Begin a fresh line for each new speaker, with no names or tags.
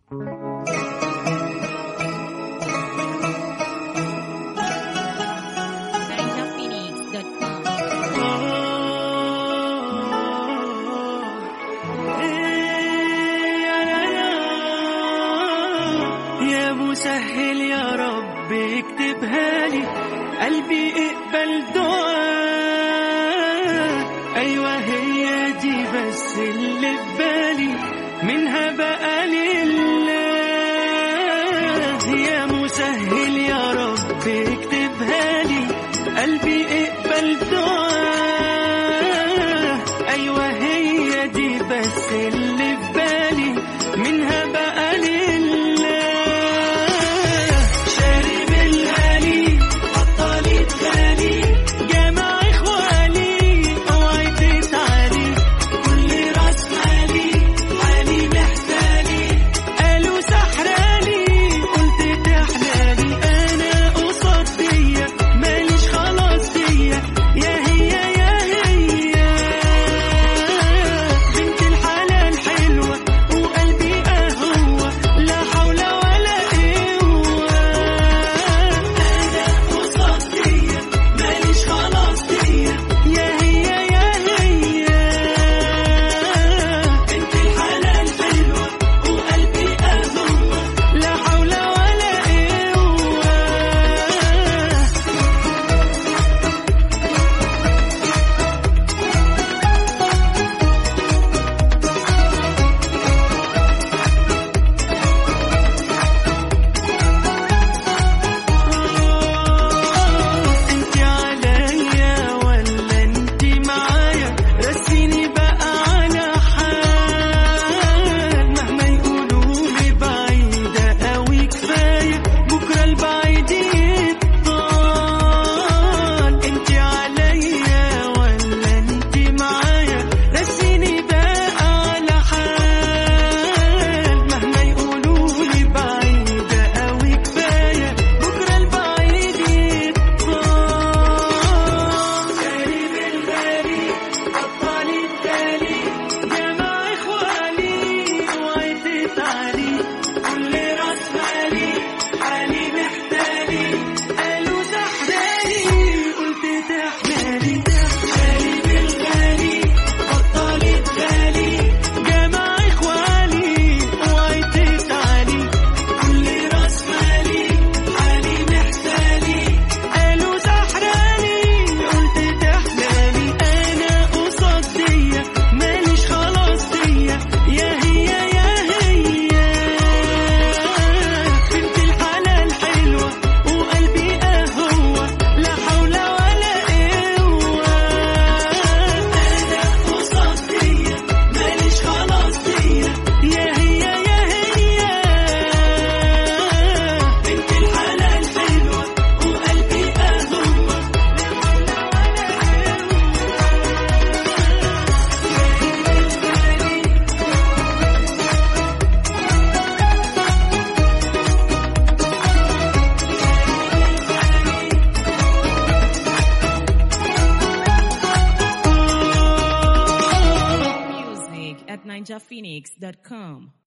NinjaPhoenix.com.
يا مسهل يا رب اكتبها لي قلبي اقبل دعاء ايوه هي دي بس اللي في بالي منها بقى لله يا مسهل يا رب اكتبها لي قلبي اقبل دعاء ايوه هي دي بس اللي في بالي منها بقى لله شارب الغالي بطلي تغالي جمع اخوالي اوعي تتعالي كل راس مالي حالي محتالي قالوا سحرالي قلت تحلالي انا قصاد ديا ماليش خلاص ديا يا هي يا هي بنت الحلال حلوة وقلبي قهوة لا حول ولا قوة أنا قصاد ديا ماليش خلاص ديا يا هي يا هي بنت الحلال حلوة وقلبي قهوة لا حول ولا قوة انت عليا ولا انت معايا رسيني بقى على حال مهما يقولوا لي بعيدة قوي كفاية بكرة البعيد يطال انت عليا ولا انت معايا رسيني بقى على حال مهما يقولوا لي بعيدة قوي كفاية بكرة البعيد يطال قريب الغالي بطلي التالي جمع اخوالي اوعي تتعالي كل راس مالي حالي محتالي قالوا سحرالي قلت تحلالي قريب الغالي بطلي التالي جمع اخوالي اوعي تتعالي كل راس مالي حالي محتالي قالوا سحراني قلت تحلالي انا قصاد ديا ماليش خلاص ديا يا هي يا هي بنت الحلال حلوة وقلبي قهوة لا حول ولا قوة انا قصاد ديا ماليش خلاص ديا يا هي يا هي بنت الحلال حلوة وقلبي قهوة
Music at NinjaPhoenix.com.